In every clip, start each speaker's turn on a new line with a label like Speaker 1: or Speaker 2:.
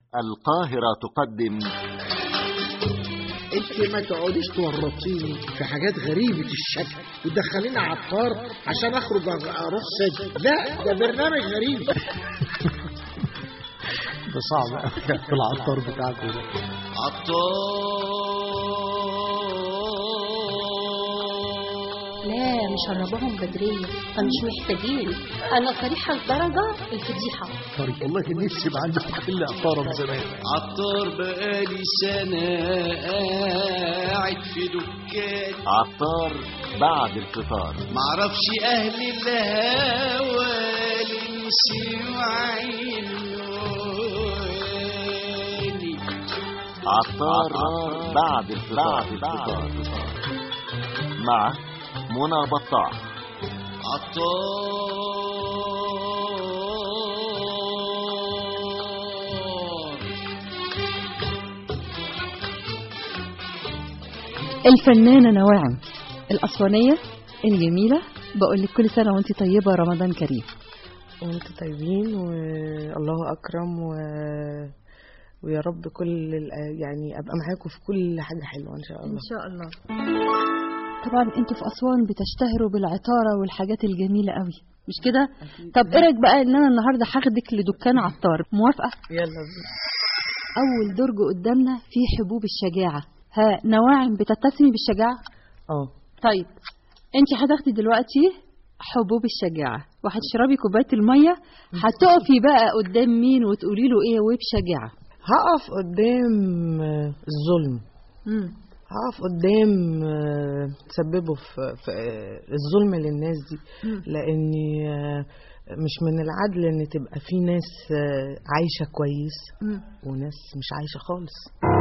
Speaker 1: القاهرة تقدم
Speaker 2: انت ما تقعديش تورطيني في حاجات غريبة الشكل وتدخليني عطار عشان اخرج اروح سجن لا ده برنامج غريب
Speaker 3: ده صعب قوي في العطار بتاعكم ده
Speaker 4: لا مشرباهم بدرية فمش محتاجين أنا صريحة لدرجة الفضيحة
Speaker 3: طيب والله كان نفسي يبقى عندي محل عطاره من زمان
Speaker 5: عطار بقالي سنة قاعد في دكان
Speaker 1: عطار بعد الفطار
Speaker 5: معرفش أهل الهوى الإنس وعيني
Speaker 1: عطار بعد الفطار بعد الفطار مع منى بطاح
Speaker 5: عطار
Speaker 6: الفنانة نواعم الأسوانية الجميلة بقول لك كل سنة وانت طيبة رمضان كريم
Speaker 7: وانتوا طيبين والله اكرم و... ويا رب كل ال- يعني ابقى معاكم في كل حاجه حلوه ان شاء الله
Speaker 6: إن شاء الله طبعا انتوا في أسوان بتشتهروا بالعطارة والحاجات الجميلة قوي مش كده طب ايه رايك بقى ان انا النهارده هاخدك لدكان عطار موافقة
Speaker 7: يلا بينا
Speaker 6: اول درج قدامنا فيه حبوب الشجاعة ها نواعم بتتسمي بالشجاعة
Speaker 7: اه
Speaker 6: طيب انت هتاخدي دلوقتي حبوب الشجاعة وهتشربي كوباية المية هتقفي بقى قدام مين وتقولي له ايه وبشجاعة
Speaker 7: هقف قدام آه، الظلم
Speaker 6: مم.
Speaker 7: هقف قدام آه، تسببوا في, في آه، الظلم للناس دي
Speaker 6: مم.
Speaker 7: لاني آه، مش من العدل ان تبقى في ناس آه، عايشه كويس
Speaker 6: مم.
Speaker 7: وناس مش عايشه خالص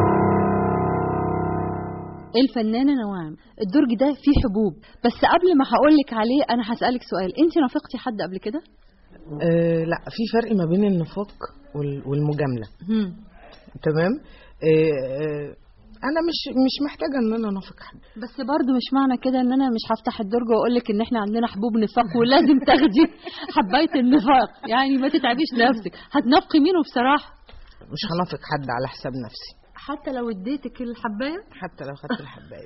Speaker 6: الفنانة نواعم الدرج ده فيه حبوب بس قبل ما هقولك عليه انا هسألك سؤال انت نافقتي حد قبل كده
Speaker 7: آه لا في فرق ما بين النفاق وال- والمجامله
Speaker 6: مم.
Speaker 7: تمام آه آه انا مش مش محتاجه ان انا انافق حد
Speaker 6: بس برضو مش معنى كده ان انا مش هفتح الدرج واقول لك ان احنا عندنا حبوب نفاق ولازم تاخدي حبايه النفاق يعني ما تتعبيش نفسك هتنافقي مين بصراحه
Speaker 7: مش هنافق حد على حساب نفسي
Speaker 6: حتى لو اديتك الحبايه
Speaker 7: حتى لو خدت الحبايه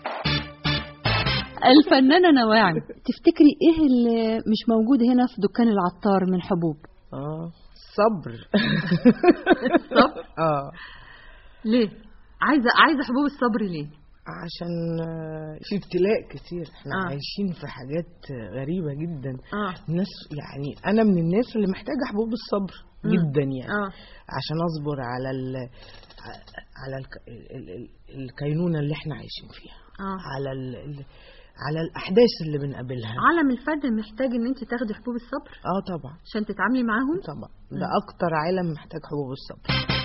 Speaker 6: الفنانه نواعم تفتكري ايه اللي مش موجود هنا في دكان العطار من حبوب
Speaker 7: اه صبر
Speaker 6: الصبر
Speaker 7: اه
Speaker 6: ليه عايزه عايزه حبوب الصبر ليه
Speaker 7: عشان آه، في ابتلاء كتير احنا
Speaker 6: آه.
Speaker 7: آه. عايشين في حاجات آه، غريبه جدا
Speaker 6: اه
Speaker 7: الناس يعني انا من الناس اللي محتاجه حبوب الصبر
Speaker 6: مم.
Speaker 7: جدا يعني
Speaker 6: اه
Speaker 7: عشان اصبر على ال على ال ال ال الكينونه اللي احنا عايشين فيها
Speaker 6: اه
Speaker 7: على ال ال على الاحداث اللي بنقابلها
Speaker 6: عالم الفن محتاج ان انت تاخدي حبوب الصبر
Speaker 7: اه طبعا
Speaker 6: عشان تتعاملي معاهم
Speaker 7: طبعا ده اكتر عالم محتاج حبوب الصبر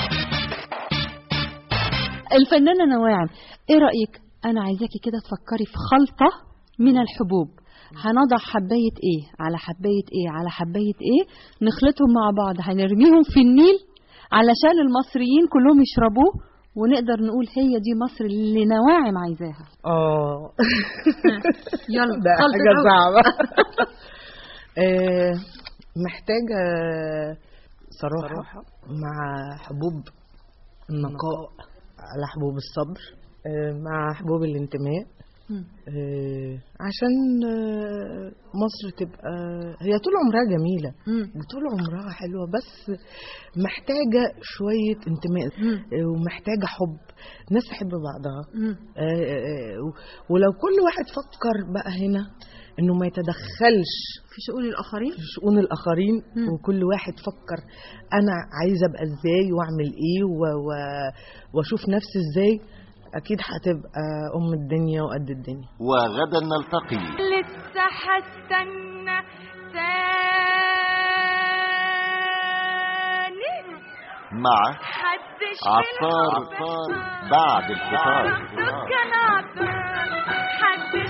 Speaker 6: الفنانة نواعم ايه رأيك انا عايزاكي كده تفكري في خلطة من الحبوب هنضع حباية ايه على حباية ايه على حباية ايه نخلطهم مع بعض هنرميهم في النيل علشان المصريين كلهم يشربوه ونقدر نقول هي دي مصر اللي نواعم عايزاها
Speaker 7: اه
Speaker 6: يلا
Speaker 7: ده
Speaker 6: خلطة
Speaker 7: حاجه
Speaker 6: أول.
Speaker 7: صعبه آه، محتاجه صراحه مع حبوب النقاء على حبوب الصبر آه، مع حبوب الانتماء
Speaker 6: مم.
Speaker 7: آه، عشان آه، مصر تبقى هي طول عمرها جميلة
Speaker 6: مم.
Speaker 7: وطول عمرها حلوة بس محتاجة شوية انتماء
Speaker 6: مم.
Speaker 7: آه، ومحتاجة حب ناس تحب بعضها
Speaker 6: مم.
Speaker 7: آه، آه، و- ولو كل واحد فكر بقى هنا انه ما يتدخلش
Speaker 6: في شؤون الاخرين
Speaker 7: في شؤون الاخرين
Speaker 6: مم.
Speaker 7: وكل واحد فكر انا عايزه ابقى ازاي واعمل ايه و... و... واشوف نفسي ازاي اكيد هتبقى ام الدنيا وقد الدنيا
Speaker 1: وغدا نلتقي
Speaker 8: لسه هستنى تاني
Speaker 1: مع
Speaker 8: حدش
Speaker 1: عطار
Speaker 8: الحب
Speaker 1: بعد الفطار
Speaker 8: كان عطار حدش